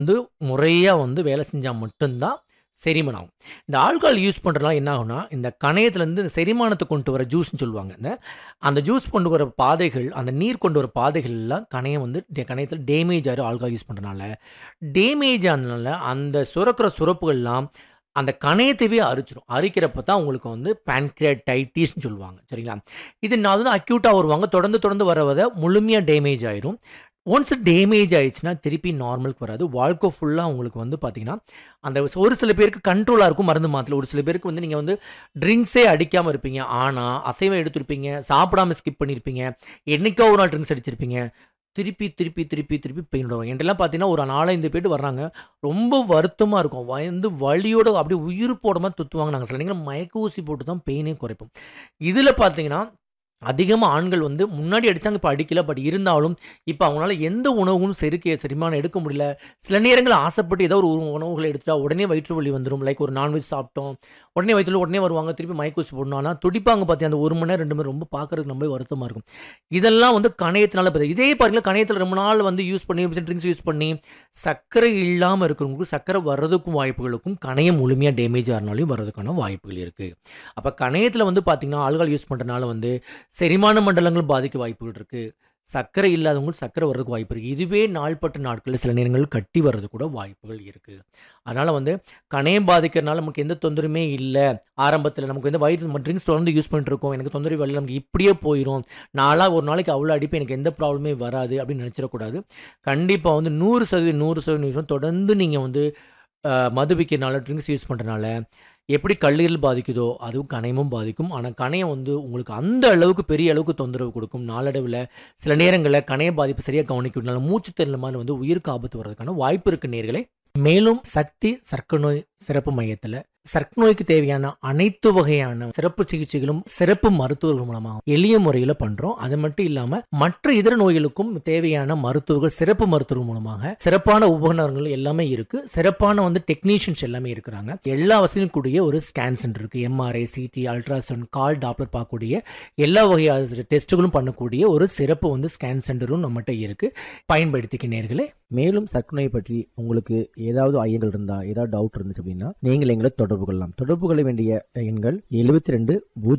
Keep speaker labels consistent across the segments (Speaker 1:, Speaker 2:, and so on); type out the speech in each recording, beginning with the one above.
Speaker 1: வந்து முறையா வந்து வேலை செஞ்சா மட்டும் தான் செரிமானம் ஆகும். இந்த ஆல்கஹால் யூஸ் பண்றதுனால என்ன ஆகும்னா, இந்த கணையத்திலேருந்து இந்த செரிமானத்த கொண்டு வர ஜூஸ்ன்னு சொல்லுவாங்க. இந்த அந்த ஜூஸ் கொண்டு வர பாதைகள், அந்த நீர் கொண்டு வர பாதைகள் எல்லாம் கணையம் வந்து டே கணையத்தில டேமேஜ் ஆயிரும் ஆல்கஹால் யூஸ் பண்றனால. டேமேஜ் ஆனதுனால அந்த சுரக்கிற சுரப்புகள்லாம் அந்த கணையத்தையே அரிச்சிரும். அரிக்கிறப்ப தான் உங்களுக்கு வந்து பான்கிரியாடைட்டிஸ்ன்னு சொல்லுவாங்க. சரிங்களா? இது நான் வந்து அக்யூட்டா வருவாங்க. தொடர்ந்து தொடர்ந்து வர வர முழுமையா டேமேஜ் ஆயிரும். ஒன்ஸ் டேமேஜ் ஆயிடுச்சுன்னா திருப்பி நார்மலுக்கு வராது. வாழ்க்கை ஃபுல்லா உங்களுக்கு வந்து பார்த்தீங்கன்னா, அந்த ஒரு சில பேருக்கு கண்ட்ரோலா இருக்கும் மருந்து மாத்திரை. ஒரு சில பேருக்கு வந்து நீங்க வந்து ட்ரிங்க்ஸே அடிக்காம இருப்பீங்க. ஆனா, அசைவம் எடுத்திருப்பீங்க. சாப்பிடாம ஸ்கிப் பண்ணியிருப்பீங்க. என்னைக்கோ ஒரு நாள் ட்ரிங்க்ஸ் அடிச்சிருப்பீங்க. திருப்பி, திருப்பி, திருப்பி, திருப்பி பெயின் வரும். என்ட்டலாம் பார்த்தீங்கன்னா, ஒரு 4, 5 பேர் வர்றாங்க. ரொம்ப வருத்தமா இருக்கும். வந்து வலியோட அப்படியே உயிர் போற மாரி துத்துவாங்க. நாங்க சில நேரங்கள்ல மயக்க ஊசி போட்டு தான் பெயினே குறைப்போம். இதில பார்த்தீங்கன்னா, அதிகமா ஆண்கள் வந்து முன்னாடி அடிச்சாங்க. இப்ப அடிக்கல. பட் இருந்தாலும், இப்ப அவங்களால எந்த உணவும் செரிக்க செரிமானம் எடுக்க முடியல. சில நேரங்கள்ல ஆசைப்பட்டு ஏதோ ஒரு உணவுகள எடுத்துட்டா உடனே வயிற்று வலி வந்துரும். லைக் ஒரு நான்வெஜ் சாப்பிட்டோம். உடனே வயித்துல உடனே வருவாங்க. திருப்பி மயக்க ஊசி போடணும். ஆனா துடிப்பாங்க பார்த்தியா, அந்த 1 மணி நேரம், 2 மணி நேரம் ரொம்ப பார்க்கறதுக்கு ரொம்பவே வருத்தமா இருக்கும். இதெல்லாம் வந்து கணையத்தினால பாத்தீங்க இதே பாருங்களேன் கணையத்தில ரொம்ப நாள் வந்து யூஸ் பண்ணி ட்ரிங்க்ஸ் யூஸ் பண்ணி சர்க்கரை இல்லாம இருக்கிறவங்களுக்கு சர்க்கரை வர்றதுக்கும் வாய்ப்புகள் இருக்கும். கணையம் முழுமையா டேமேஜ் ஆறனாலயும் வர்றதுக்கான வாய்ப்புகள் இருக்கு. அப்ப கணையத்தில வந்து பார்த்தீங்கன்னா, ஆல்கஹால் யூஸ் பண்றனால வந்து செரிமான மண்டலங்கள் பாதிக்க வாய்ப்புகள் இருக்கு. சர்க்கரை இல்லாதவங்களுக்கு சர்க்கரை வர்றதுக்கு வாய்ப்பு இருக்கு. இதுவே நாள்பட்ட நாட்கள்ல சில நேரங்கள்ல கட்டி வர்றதுக்கு கூட வாய்ப்புகள் இருக்கு. அதனால வந்து கணையம் பாதிக்கிறனால நமக்கு எந்த தொந்தரவுமே இல்ல. ஆரம்பத்தில நமக்கு வந்து வயிறு ட்ரிங்க்ஸ் தொடர்ந்து யூஸ் பண்ணிட்டு இருக்கோம். எனக்கு தொந்தரவு இல்ல. நமக்கு இப்படியே போயிரும். நான்லாம் ஒரு நாளைக்கு அவ்வளோ அடிப்பேன். எனக்கு எந்த ப்ராப்ளமே வராது அப்படின்னு நினைச்சிடக்கூடாது. கண்டிப்பா வந்து 100% 100% தொடர்ந்து நீங்க வந்து அ மதுபிக்கிறனால, ட்ரிங்க்ஸ் யூஸ் பண்றனால எப்படி கல்லீரல் பாதிக்குதோ, அதுவும் கணையமும் பாதிக்கும். ஆனா கணையம் வந்து உங்களுக்கு அந்த அளவுக்கு பெரிய அளவுக்கு தொந்தரவு குடுக்கும். நாளடைவில சில நேரங்கள்ல கணைய பாதிப்பு சரியா கவனிக்கனால மூச்சு திணறல் மாரி வந்து உயிருக்கு ஆபத்து வர்றதுக்கான வாய்ப்பு இருக்கு நேயர்களே. மேலும் சக்தி சர்க்கரை நோய் சிறப்பு மையத்தில சர்க்கரை நோய்க்கு தேவையான அனைத்து வகையான சிறப்பு சிகிச்சைகளும் சிறப்பு மருத்துவர்கள் மூலமா எளிய முறையில பண்றோம். அது மட்டும் இல்லாம மற்ற இதர நோய்களுக்கும் தேவையான மருத்துவர்கள் சிறப்பு மருத்துவர்கள் மூலமாக சிறப்பான உபகரணங்கள் எல்லாமே இருக்கு. சிறப்பான வந்து டெக்னீஷியன்ஸ் எல்லாமே இருக்கிறாங்க. எல்லா வசதியும் கூடிய ஒரு ஸ்கேன் சென்டர் இருக்கு. MRI, CT, ultrasound, colour Doppler பார்க்கக்கூடிய எல்லா வகையான டெஸ்ட்டுகளும் பண்ணக்கூடிய ஒரு சிறப்பு வந்து ஸ்கேன் சென்டரும் நம்மட்ட இருக்கு. பயன்படுத்திக்க நேயர்களே.
Speaker 2: மேலும் சர்க்கரை நோய் பற்றி உங்களுக்கு ஏதாவது ஐயங்கள் இருந்தா, ஏதாவது டவுட் இருந்துச்சு அப்படின்னா, நீங்கள் எங்களை தொடர்பு கொள்ளலாம். தொடர்பு கொள்ள வேண்டிய எண்கள் 72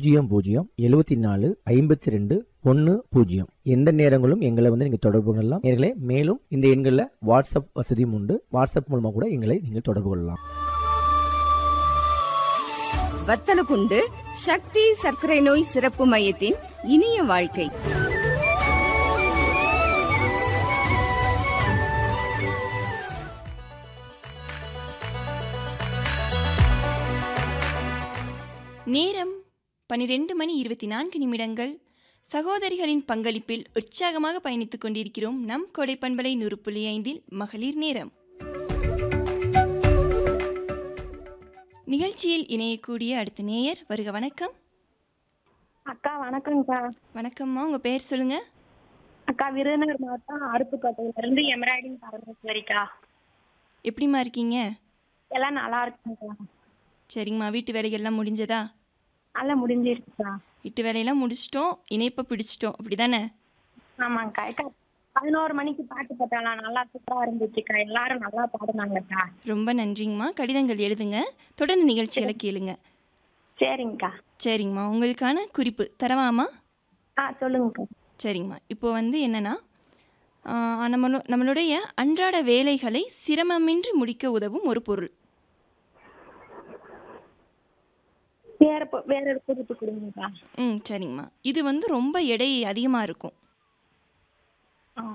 Speaker 2: 00 74 52 10 எந்த நேரங்களும் எங்களை வந்து நீங்க தொடர்பு கொள்ளலாம். நேயர்களே மேலும் இந்த எண்கள்ல வாட்ஸ்அப் வசதியும் உண்டு. வாட்ஸ்அப் மூலமா கூட எங்களை நீங்கள் தொடர்பு கொள்ளலாம்.
Speaker 3: வத்தலகுண்டு சக்தி சர்க்கரை நோய் சிறப்பு மையத்தின் இனிய வாழ்க்கை
Speaker 4: நேரம் பனிரெண்டு மணி இருபத்தி நான்கு நிமிடங்கள் சகோதரிகளின் பங்களிப்பில் உற்சாகமாக பயணித்துக் கொண்டிருக்கிறோம் நம் கொடை பண்பலை நூறு புள்ளி ஐந்தில் மகளிர் நேரம் நிகழ்ச்சியில் இணையக்கூடிய அடுத்த நேயர் வருக வணக்கம்
Speaker 5: அக்கா வணக்கம்க்கா
Speaker 4: வணக்கம்மா உங்க பெயர் சொல்லுங்க
Speaker 5: அக்கா விருதுநகர் மாவட்டம் அருப்புக்கோட்டையில இருந்து எம்ராய்டிங் பரமேஸ்வரிக்கா
Speaker 4: எப்படிம்மா இருக்கீங்க
Speaker 5: எல்லாம் நல்லா இருக்குங்கக்கா
Speaker 4: சரிங்கம்மா வீட்டு வேலைகள்லாம் முடிஞ்சதா
Speaker 5: நல்லா முடிஞ்சிருக்குக்கா
Speaker 4: வீட்டு வேலையெல்லாம் முடிச்சிட்டோம் இணைப்பை பிடிச்சிட்டோம் அப்படிதானே
Speaker 5: ஆமாங்கக்கா அக்கா பதினோரு மணிக்கு பாட்டு போட்டாலாம் நல்லா சூப்பரா இருந்துச்சுக்கா எல்லாரும் நல்லா பாடுனாங்கக்கா
Speaker 4: ரொம்ப நன்றிங்கம்மா கடிதங்கள் எழுதுங்க தொடர்ந்து நிகழ்ச்சிகளை கேளுங்க
Speaker 5: சரிங்கக்கா
Speaker 4: சரிங்கம்மா உங்களுக்கான குறிப்பு தரவாமா
Speaker 5: ஆ சொல்லுங்கக்கா
Speaker 4: சரிங்கம்மா இப்போ வந்து என்னன்னா ஆஹ், நம்மளோ நம்மளுடைய அன்றாட வேலைகளை சிரமமின்றி முடிக்க உதவும் ஒரு பொருள்
Speaker 5: வேற பொ- வேற ஒரு குறிப்பு கொடுங்கக்கா
Speaker 4: ம் சரிங்கம்மா இது வந்து ரொம்ப எடை அதிகமாக இருக்கும்
Speaker 5: ஆ.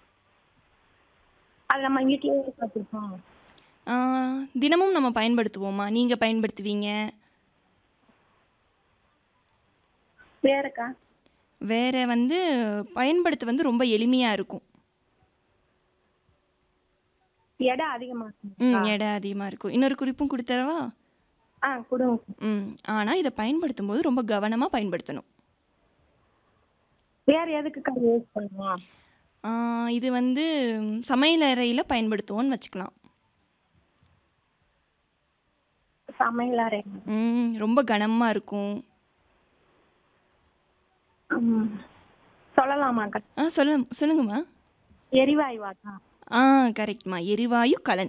Speaker 5: அது நம்ம வீட்லயே பார்த்துருக்கோம்
Speaker 4: ஆஹ், தினமும் நம்ம பயன்படுத்துவோமா நீங்கள் பயன்படுத்துவீங்க
Speaker 5: வேறக்கா
Speaker 4: வேற வந்து பயன்படுத்த வந்து ரொம்ப எளிமையாக இருக்கும்
Speaker 5: எடை அதிகமா
Speaker 4: ம்
Speaker 5: இருக்குங்கக்கா
Speaker 4: எடை அதிகமாக இருக்கும் இன்னொரு குறிப்பும் கொடுத்தரவா
Speaker 5: ஆ கொடுங்க
Speaker 4: ம் ஆனால் இதை பயன்படுத்தும் போது ரொம்ப கவனமாக பயன்படுத்தணும்
Speaker 5: வேற எதுக்குக்கா யூஸ் பண்ணுவோம்
Speaker 4: ஆஹ், இது வந்து சமையலறையில் பயன்படுத்துவோன்னு வச்சுக்கலாம்
Speaker 5: சமையல் அறை
Speaker 4: ம் ரொம்ப கனமாக இருக்கும்
Speaker 5: ம். சொல்லலாமாக்கா
Speaker 4: ஆ சொல்ல சொல்லுங்கம்மா
Speaker 5: எரிவாயுவாக்கா
Speaker 4: ஆ கரெக்ட்மா எரிவாயு கலன்